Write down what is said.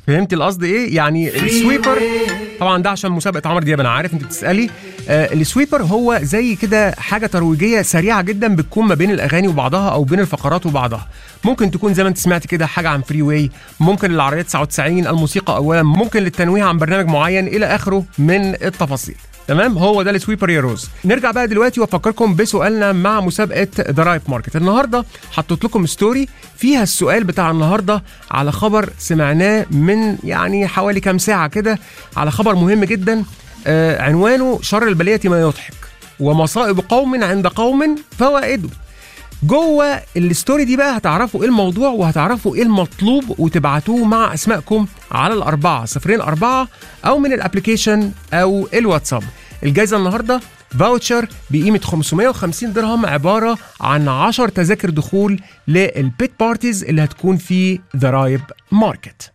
فهمت القصد ايه يعني السويبر طبعا ده عشان مسابقه عمرو دياب انا عارف انت بتسالي آه السويبر هو زي كده حاجه ترويجيه سريعه جدا بتكون ما بين الاغاني وبعضها او بين الفقرات وبعضها ممكن تكون زي ما انت سمعت كده حاجه عن فري واي ممكن للعربيه 99 الموسيقى اولا ممكن للتنويه عن برنامج معين الى اخره من التفاصيل تمام هو ده السويبر يا روز نرجع بقى دلوقتي وافكركم بسؤالنا مع مسابقه ذا رايب ماركت النهارده حطيت لكم ستوري فيها السؤال بتاع النهارده على خبر سمعناه من يعني حوالي كام ساعه كده على خبر مهم جدا آه عنوانه شر البليه ما يضحك ومصائب قوم عند قوم فوائده جوه الستوري دي بقى هتعرفوا ايه الموضوع وهتعرفوا ايه المطلوب وتبعتوه مع اسمائكم على الاربعه صفرين اربعه او من الابلكيشن او الواتساب الجايزه النهارده فاوتشر بقيمه 550 درهم عباره عن 10 تذاكر دخول للبيت بارتيز اللي هتكون في ذا رايب ماركت